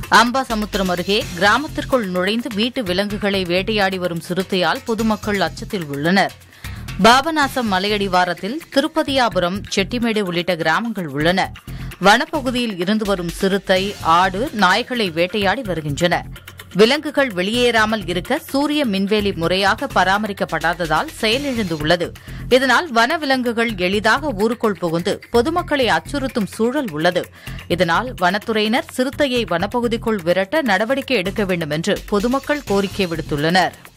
அம்பாசமுத்திரம் அருகே கிராமத்திற்குள் நுழைந்து வீட்டு விலங்குகளை வேட்டையாடி வரும் சிறுத்தையால் பொதுமக்கள் அச்சத்தில் உள்ளனர் பாபநாசம் மலையடிவாரத்தில் திருப்பதியாபுரம் செட்டிமேடு உள்ளிட்ட கிராமங்கள் உள்ளன வனப்பகுதியில் இருந்து வரும் சிறுத்தை ஆடு நாய்களை வேட்டையாடி வருகின்றன விலங்குகள் வெளியேறாமல் இருக்க சூரிய மின்வேலி முறையாக பராமரிக்கப்படாததால் செயலிழந்துள்ளது இதனால் வனவிலங்குகள் எளிதாக ஊருக்குள் புகுந்து பொதுமக்களை அச்சுறுத்தும் சூழல் உள்ளது இதனால் வனத்துறையினர் சிறுத்தையை வனப்பகுதிக்குள் விரட்ட நடவடிக்கை எடுக்க வேண்டும் என்று பொதுமக்கள் கோரிக்கை விடுத்துள்ளனர்